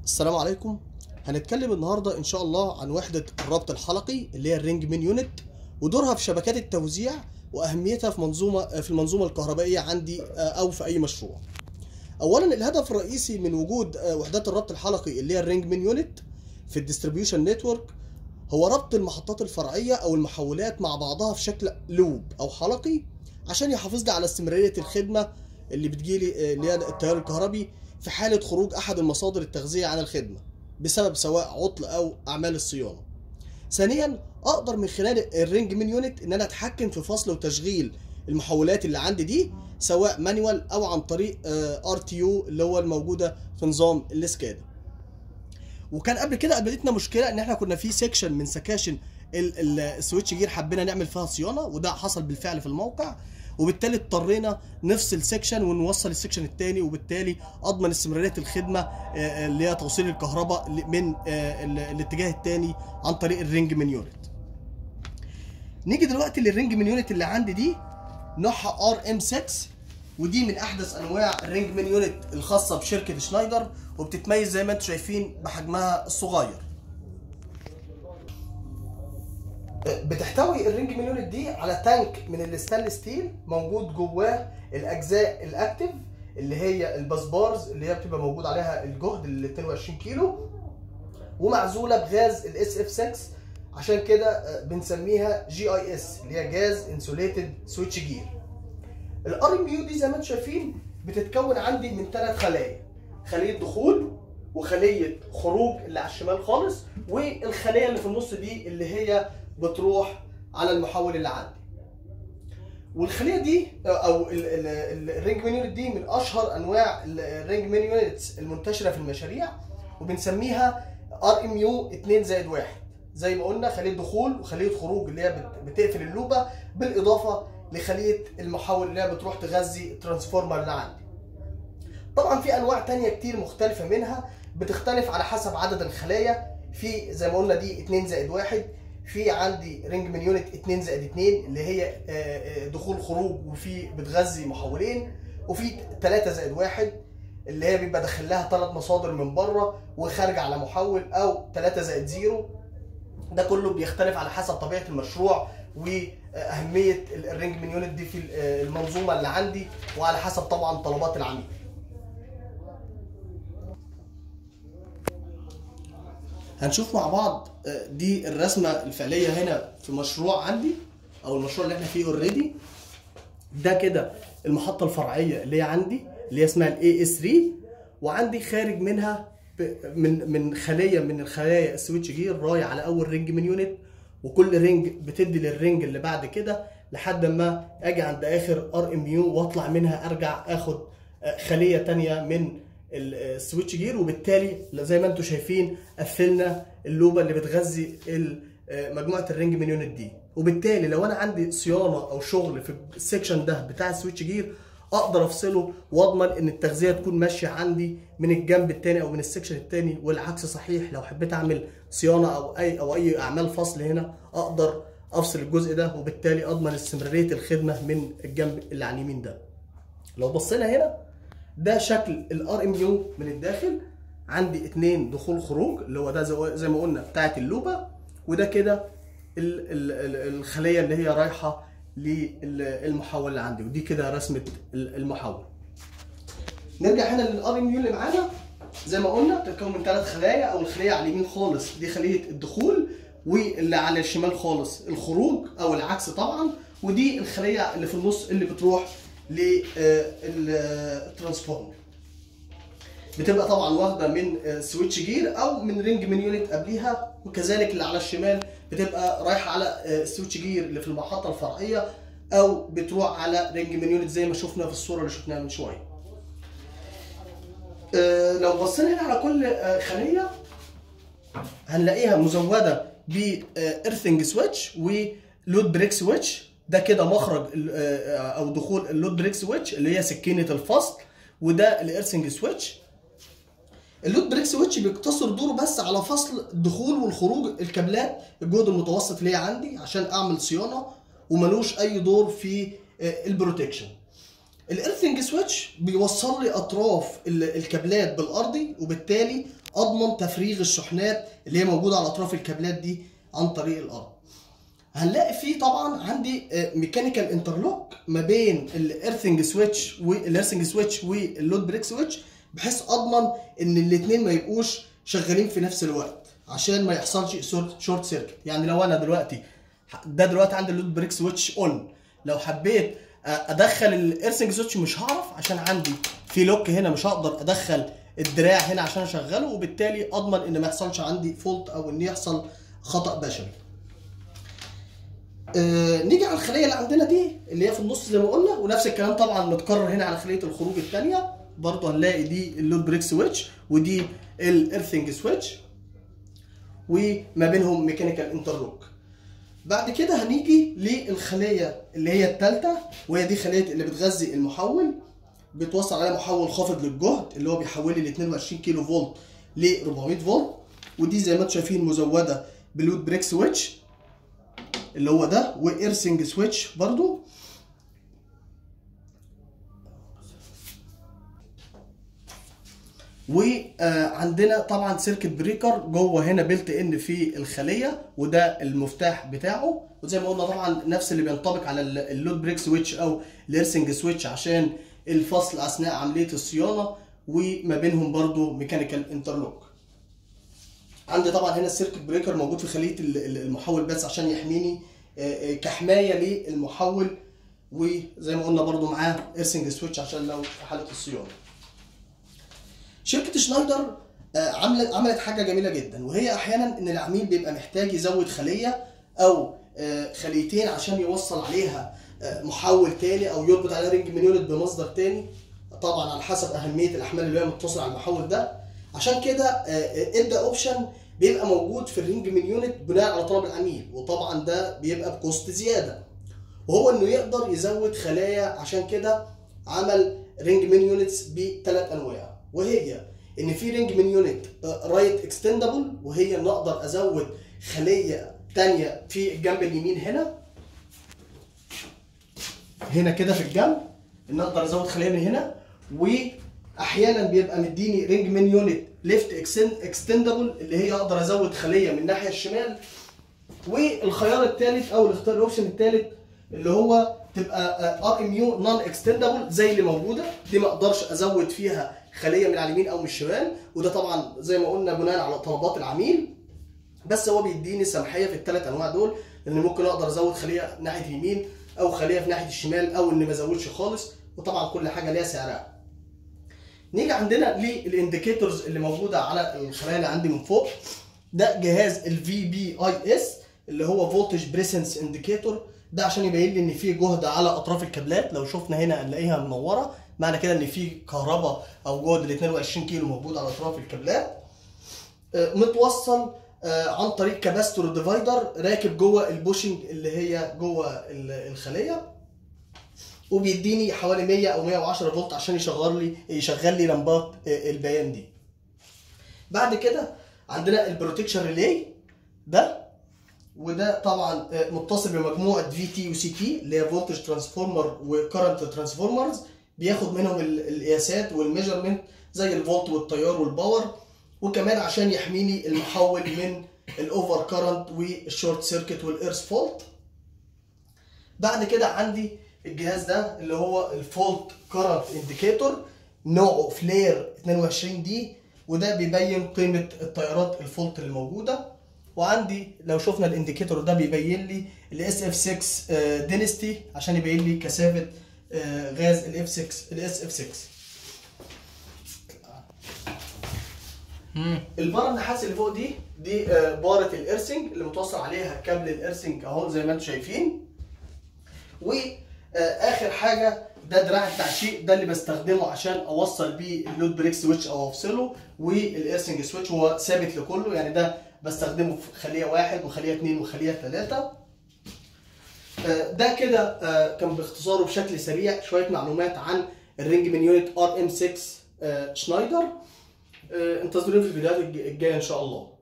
السلام عليكم هنتكلم النهارده ان شاء الله عن وحده الربط الحلقي اللي هي الرينج مين يونت ودورها في شبكات التوزيع واهميتها في منظومه في المنظومه الكهربائيه عندي او في اي مشروع اولا الهدف الرئيسي من وجود وحدات الربط الحلقي اللي هي الرينج مين يونت في الديستريبيوشن نتورك هو ربط المحطات الفرعيه او المحولات مع بعضها في شكل لوب او حلقي عشان يحافظ لي على استمراريه الخدمه اللي بتجيلي اللي هي التيار الكهربي في حالة خروج أحد المصادر التغذية عن الخدمة بسبب سواء عطل أو أعمال الصيانة. ثانيا أقدر من خلال الرينج من يونت إن أنا أتحكم في فصل وتشغيل المحولات اللي عندي دي سواء مانيوال أو عن طريق ار تي يو اللي هو الموجودة في نظام السكادا. وكان قبل كده قابلتنا مشكلة إن إحنا كنا في سيكشن من سكاشن السويتش جير حبينا نعمل فيها صيانة وده حصل بالفعل في الموقع وبالتالي اضطرينا نفصل سيكشن ونوصل السيكشن الثاني وبالتالي اضمن استمراريه الخدمه اللي هي توصيل الكهرباء من الاتجاه الثاني عن طريق الرينج من يونت. نيجي دلوقتي للرينج من يونت اللي عندي دي نوعها ار ام 6 ودي من احدث انواع الرينج من يونت الخاصه بشركه شنايدر وبتتميز زي ما انتم شايفين بحجمها الصغير. بتحتوي الرينج من يونت دي على تانك من الستانلس ستيل موجود جواه الاجزاء الاكتف اللي هي الباسبارز اللي هي بتبقى موجود عليها الجهد ال 22 كيلو ومعزوله بغاز الاس اف 6 عشان كده بنسميها جي اي اس اللي هي جاز انسوليتد سويتش جير الار ام يو دي زي ما انتم شايفين بتتكون عندي من ثلاث خلايا خليه دخول وخليه خروج اللي على الشمال خالص والخليه اللي في النص دي اللي هي بتروح على المحول اللي عندي والخليه دي او الرينج مين يونت دي من اشهر انواع الرينج مين يونتس المنتشره في المشاريع وبنسميها ار ام يو 2 زائد 1 زي ما قلنا خليه دخول وخليه خروج اللي هي بتقفل اللوبه بالاضافه لخليه المحول اللي هي بتروح تغذي الترانسفورمر اللي عندي طبعا في انواع تانية كتير مختلفه منها بتختلف على حسب عدد الخلايا في زي ما قلنا دي 2 زائد 1 في عندي رينج من يونت 2 زائد 2 اللي هي دخول خروج وفي بتغذي محولين وفي 3 زائد 1 اللي هي بيبقى داخل لها ثلاث مصادر من بره وخارجه على محول او 3 زائد 0 ده كله بيختلف على حسب طبيعه المشروع واهميه الرينج من يونت دي في المنظومه اللي عندي وعلى حسب طبعا طلبات العميل هنشوف مع بعض دي الرسمه الفعليه هنا في مشروع عندي او المشروع اللي احنا فيه اوريدي ده كده المحطه الفرعيه اللي هي عندي اللي هي اسمها الاي اس 3 وعندي خارج منها من من خليه من الخلايا السويتش جير رايح على اول رينج من يونت وكل رينج بتدي للرينج اللي بعد كده لحد ما اجي عند اخر ار ام يو واطلع منها ارجع اخد خليه ثانيه من السويتش جير وبالتالي زي ما انتم شايفين قفلنا اللوبه اللي بتغذي مجموعه الرينج من يونت دي وبالتالي لو انا عندي صيانه او شغل في السكشن ده بتاع السويتش جير اقدر افصله واضمن ان التغذيه تكون ماشيه عندي من الجنب الثاني او من السكشن الثاني والعكس صحيح لو حبيت اعمل صيانه او اي او اي اعمال فصل هنا اقدر افصل الجزء ده وبالتالي اضمن استمراريه الخدمه من الجنب اللي على اليمين ده لو بصينا هنا ده شكل الار ام يو من الداخل عندي اتنين دخول خروج اللي هو ده زي ما قلنا بتاعت اللوبه وده كده الخليه اللي هي رايحه للمحول اللي عندي ودي كده رسمه المحول نرجع هنا للار ام يو اللي معانا زي ما قلنا بتتكون من ثلاث خلايا او الخليه على اليمين خالص دي خليه الدخول واللي على الشمال خالص الخروج او العكس طبعا ودي الخليه اللي في النص اللي بتروح للترانسفورمر بتبقى طبعا واخده من سويتش جير او من رينج من يونت قبليها وكذلك اللي على الشمال بتبقى رايحه على سويتش جير اللي في المحطه الفرعيه او بتروح على رينج من يونت زي ما شفنا في الصوره اللي شفناها من شويه لو بصينا هنا على كل خليه هنلاقيها مزوده بإرثنج سويتش ولود بريك سويتش ده كده مخرج او دخول اللود بريك سويتش اللي هي سكينه الفصل وده الارسنج سويتش اللود بريك سويتش بيقتصر دوره بس على فصل الدخول والخروج الكابلات الجهد المتوسط اللي هي عندي عشان اعمل صيانه وملوش اي دور في البروتكشن الايرثنج سويتش بيوصل لي اطراف ال- الكابلات بالارضي وبالتالي اضمن تفريغ الشحنات اللي هي موجوده على اطراف الكابلات دي عن طريق الارض هنلاقي فيه طبعا عندي ميكانيكال انترلوك ما بين الايرثنج سويتش والايرثنج سويتش واللود بريك سويتش بحيث اضمن ان الاثنين ما يبقوش شغالين في نفس الوقت عشان ما يحصلش شورت سيركت يعني لو انا دلوقتي ده دلوقتي عندي اللود بريك سويتش اون لو حبيت ادخل الايرثنج سويتش مش هعرف عشان عندي في لوك هنا مش هقدر ادخل الدراع هنا عشان اشغله وبالتالي اضمن ان ما يحصلش عندي فولت او ان يحصل خطا بشري آه نيجي على الخليه اللي عندنا دي اللي هي في النص زي ما قلنا ونفس الكلام طبعا متكرر هنا على خليه الخروج الثانيه برضه هنلاقي دي اللود بريك سويتش ودي الايرثنج سويتش وما بينهم ميكانيكال انترلوك بعد كده هنيجي للخليه اللي هي الثالثه وهي دي خليه اللي بتغذي المحول بتوصل عليها محول خافض للجهد اللي هو بيحول لي 22 كيلو فولت ل 400 فولت ودي زي ما انتم شايفين مزوده بلود بريك سويتش اللي هو ده وايرسنج سويتش برضو وعندنا طبعا سيركت بريكر جوه هنا بيلت ان في الخليه وده المفتاح بتاعه وزي ما قلنا طبعا نفس اللي بينطبق على اللود بريك سويتش او الايرسنج سويتش عشان الفصل اثناء عمليه الصيانه وما بينهم برضو ميكانيكال انترلوك عندي طبعا هنا السيركت بريكر موجود في خليه المحول بس عشان يحميني كحمايه للمحول وزي ما قلنا برضو معاه ايرسنج سويتش عشان لو في حاله الصيانه شركه شنايدر عملت عملت حاجه جميله جدا وهي احيانا ان العميل بيبقى محتاج يزود خليه او خليتين عشان يوصل عليها محول تاني او يربط عليها رينج من يونت بمصدر تاني طبعا على حسب اهميه الاحمال اللي هي متصله على المحول ده عشان كده ادى اوبشن بيبقى موجود في الرينج من يونت بناء على طلب العميل وطبعا ده بيبقى بكوست زياده وهو انه يقدر يزود خلايا عشان كده عمل رينج من يونتس بثلاث انواع وهي ان في رينج من يونت رايت اكستندبل وهي ان اقدر ازود خليه ثانيه في الجنب اليمين هنا هنا كده في الجنب ان اقدر ازود خليه من هنا واحيانا بيبقى مديني رينج من يونت ليفت اكستندبل اللي هي اقدر ازود خليه من الناحيه الشمال والخيار الثالث او الاختيار الاوبشن الثالث اللي هو تبقى ار ام يو نون اكستندبل زي اللي موجوده دي ما اقدرش ازود فيها خليه من على اليمين او من الشمال وده طبعا زي ما قلنا بناء على طلبات العميل بس هو بيديني سماحيه في الثلاث انواع دول ان ممكن اقدر ازود خليه ناحيه اليمين او خليه في ناحيه الشمال او اني ما ازودش خالص وطبعا كل حاجه ليها سعرها نيجي عندنا للانديكيتورز اللي موجوده على الخلايا اللي عندي من فوق ده جهاز الفي بي اي اس اللي هو فولتج بريسنس انديكيتور ده عشان يبين لي ان في جهد على اطراف الكابلات لو شفنا هنا هنلاقيها منوره معنى كده ان في كهرباء او جهد ال 22 كيلو موجود على اطراف الكابلات متوصل عن طريق كاباستور ديفايدر راكب جوه البوشنج اللي هي جوه الخليه وبيديني حوالي 100 او 110 فولت عشان يشغل لي يشغل لي لمبات البيان دي بعد كده عندنا البروتكشن ريلي ده وده طبعا متصل بمجموعه في تي وسي تي اللي هي فولتج ترانسفورمر وكرنت ترانسفورمرز بياخد منهم القياسات والميجرمنت زي الفولت والتيار والباور وكمان عشان يحميني المحول من الاوفر كارنت والشورت سيركت والايرث فولت بعد كده عندي الجهاز ده اللي هو الفولت كارنت انديكيتور نوعه فلير 22 دي وده بيبين قيمه التيارات الفولت اللي موجوده وعندي لو شفنا الانديكيتور ده بيبين لي الاس اف 6 دينستي عشان يبين لي كثافه غاز الاف 6 الاس اف 6 الباره النحاس اللي فوق دي دي باره الارسنج اللي متوصل عليها كابل الارسنج اهو زي ما انتم شايفين واخر حاجه ده دراع التعشيق ده اللي بستخدمه عشان اوصل بيه اللود بريك سويتش او افصله والارسنج سويتش هو ثابت لكله يعني ده بستخدمه في خليه واحد وخليه اثنين وخليه ثلاثه ده كده كان باختصاره بشكل سريع شويه معلومات عن الرينج من يونت ار ام 6 شنايدر انتظرونا في الفيديوهات الجايه ان شاء الله